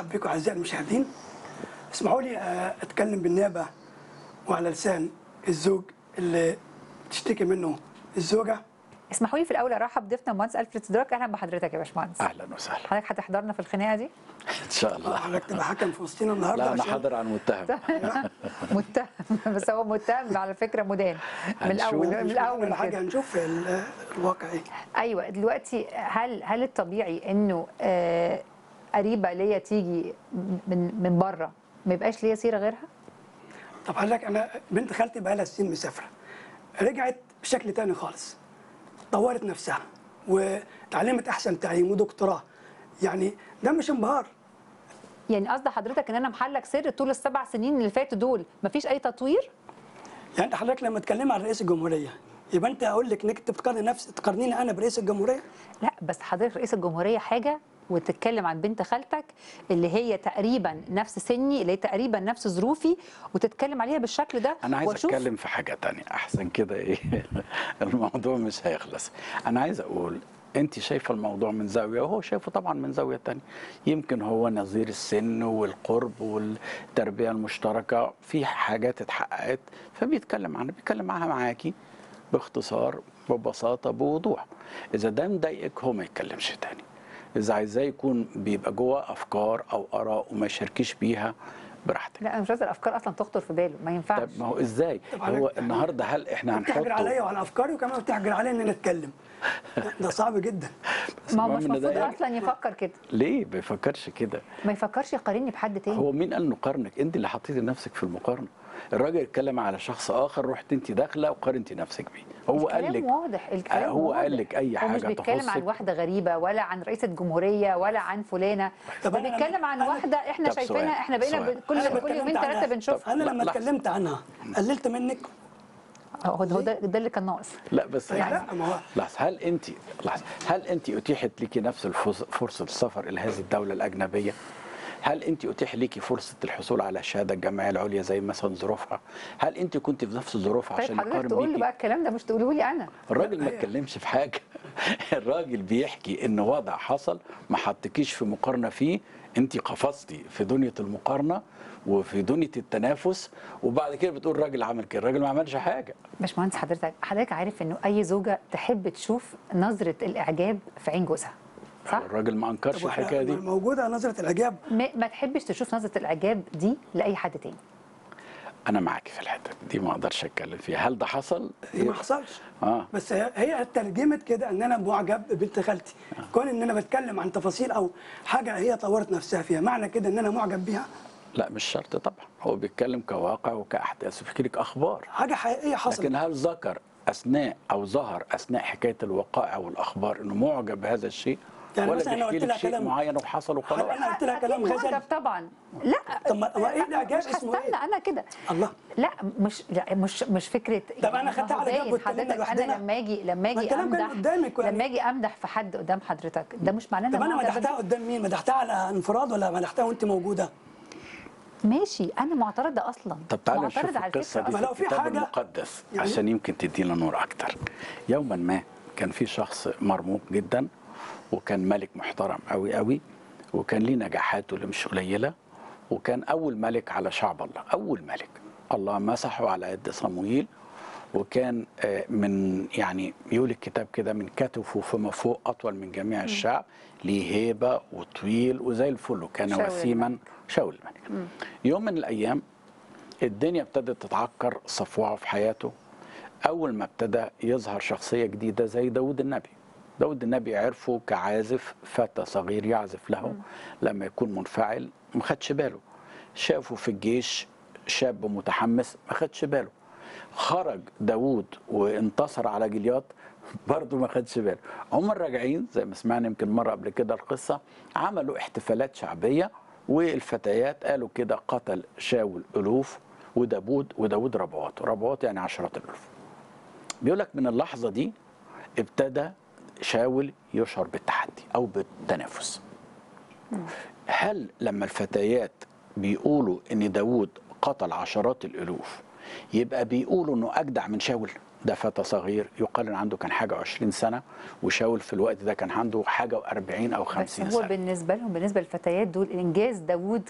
برحب بكم اعزائي المشاهدين اسمحوا لي آه، اتكلم بالنيابه وعلى لسان الزوج اللي تشتكي منه الزوجه اسمحوا لي في الاول ارحب بضيفنا المهندس الفريد سدراك اهلا بحضرتك يا باشمهندس اهلا وسهلا حضرتك هتحضرنا في الخناقه دي ان شاء الله حضرتك تبقى حكم في وسطينا النهارده لا انا عشان- حاضر عن متهم متهم بس هو متهم على فكره مدان من هنشوف. الاول من مش الاول ولا حاجه كده. هنشوف ال- الواقع ايه ايوه دلوقتي هل هل الطبيعي انه آه، قريبه ليا تيجي من من بره ما يبقاش ليا سيره غيرها؟ طب حضرتك انا بنت خالتي بقى لها سنين مسافره رجعت بشكل تاني خالص طورت نفسها وتعلمت احسن تعليم ودكتوراه يعني ده مش انبهار يعني قصد حضرتك ان انا محلك سر طول السبع سنين اللي فاتوا دول مفيش اي تطوير؟ يعني انت حضرتك لما تكلمي عن رئيس الجمهوريه يبقى انت اقول لك انك انت بتقارني نفس تقارنيني انا برئيس الجمهوريه لا بس حضرتك رئيس الجمهوريه حاجه وتتكلم عن بنت خالتك اللي هي تقريبا نفس سني اللي هي تقريبا نفس ظروفي وتتكلم عليها بالشكل ده انا عايز وأشوف- اتكلم في حاجه تانية احسن كده ايه الموضوع مش هيخلص انا عايز اقول انت شايفه الموضوع من زاويه وهو شايفه طبعا من زاويه تانية يمكن هو نظير السن والقرب والتربيه المشتركه في حاجات اتحققت فبيتكلم عنها بيتكلم معاها معاكي باختصار ببساطه بوضوح اذا ده مضايقك هو ما يتكلمش تاني اذا عايزاه يكون بيبقى جوه افكار او اراء وما يشاركيش بيها براحتك لا انا مش عايزه الافكار اصلا تخطر في باله ما ينفعش طب ما هو ازاي طب هو حضرتك- النهارده هل احنا بتحجر عليا هنحطه وعلى افكاري وكمان بتحجر عليا ان انا اتكلم ده صعب جدا بس ما هو المهم مش إن ده المفروض يعني- اصلا يفكر كده ليه ما بيفكرش كده ما يفكرش يقارني بحد تاني هو مين قال نقارنك انت اللي حطيتي نفسك في المقارنه الراجل اتكلم على شخص اخر رحت انت داخله وقارنتي نفسك بيه هو قال الكلام لك واضح الكلام هو واضح. قال لك اي هو حاجه مش بيتكلم عن تخصك. واحده غريبه ولا عن رئيسه جمهوريه ولا عن فلانه طب ده أنا- بيتكلم عن أنا- واحده احنا طب شايفينها سؤال، احنا بقينا سؤال. ب- كل أنا كل يومين اتكلمت عنها. ثلاثه بنشوفها انا لا، لما لحظة. اتكلمت عنها قللت منك هو هو ده, ده اللي كان ناقص لا بس يعني لا ما هو لحظه هل انت لحظه هل انت اتيحت لك نفس الفرص- فرصه السفر الى هذه الدوله الاجنبيه؟ هل انت اتيح لك فرصه الحصول على الشهاده الجامعيه العليا زي مثلا ظروفها؟ هل انت كنت في نفس ظروفها طيب عشان حضرتك يقارن تقول لي بيكي؟ بقى الكلام ده مش تقوله لي انا الراجل ما اتكلمش في حاجه الراجل بيحكي ان وضع حصل ما حطكيش في مقارنه فيه انت قفزتي في دنيا المقارنه وفي دنيا التنافس وبعد كده بتقول الراجل عمل كده الراجل ما عملش حاجه باشمهندس حضرتك حضرتك عارف انه اي زوجه تحب تشوف نظره الاعجاب في عين جوزها صح الراجل ما انكرش طب وإحنا الحكايه دي موجوده نظره الاعجاب ما, ما تحبش تشوف نظره الاعجاب دي لاي حد تاني انا معاك في الحته دي ما اقدرش اتكلم فيها هل ده حصل دي ما حصلش اه بس هي هي ترجمت كده ان انا معجب ببنت خالتي كون ان انا بتكلم عن تفاصيل او حاجه هي طورت نفسها فيها معنى كده ان انا معجب بيها لا مش شرط طبعا هو بيتكلم كواقع وكاحداث وفي لك اخبار حاجه حقيقيه حصلت لكن هل ذكر اثناء او ظهر اثناء حكايه الوقائع والاخبار انه معجب بهذا الشيء يعني ولا مثلا أنا بيحكي قلت لك لها شيء كلام- معين وحصل وخلاص هل أنا قلت لها كلام أكيد غزل؟ معجب طبعا لا طب ما- ما إيه الإعجاب مش اسمه إيه؟ هستنى انا كده الله لا مش لا مش مش فكره طب أنا ما خدتها هو على جنب باين واتكلمنا حضرتك لوحدنا. انا لما اجي لما ما اجي الكلام كان امدح قدامك يعني. لما اجي امدح في حد قدام حضرتك ده مش معناه ان طب انا معجب مدحتها قدام مين مدحتها على انفراد ولا مدحتها وانت موجوده ماشي انا معترضه اصلا طب تعالى نشوف معترضه على القصه الفكره دي أما في لو في الكتاب حاجة- المقدس يعني- عشان يمكن تدينا نور اكتر يوما ما كان في شخص مرموق جدا وكان ملك محترم قوي قوي وكان ليه نجاحاته اللي مش قليله وكان اول ملك على شعب الله اول ملك الله مسحه على يد صمويل وكان آه، من يعني يقول الكتاب كده من كتفه فما فوق اطول من جميع الشعب ليه هيبه وطويل وزي الفل وكان شاول وسيما الملك. شاول الملك يوم من الايام الدنيا ابتدت تتعكر صفوعه في حياته اول ما ابتدى يظهر شخصيه جديده زي داود النبي داود النبي عرفه كعازف فتى صغير يعزف له لما يكون منفعل ما خدش باله شافه في الجيش شاب متحمس ما خدش باله خرج داود وانتصر على جليات برضه ما خدش باله هم راجعين زي ما سمعنا يمكن مره قبل كده القصه عملوا احتفالات شعبيه والفتيات قالوا كده قتل شاول الوف وداود وداود ربوات ربوات يعني عشرات الالوف بيقول لك من اللحظه دي ابتدى شاول يشعر بالتحدي او بالتنافس هل لما الفتيات بيقولوا ان داود قتل عشرات الالوف يبقى بيقولوا انه اجدع من شاول ده فتى صغير يقال ان عنده كان حاجه 20 سنه وشاول في الوقت ده كان عنده حاجه و40 او بس 50 هو سنه بالنسبه لهم بالنسبه للفتيات دول انجاز داوود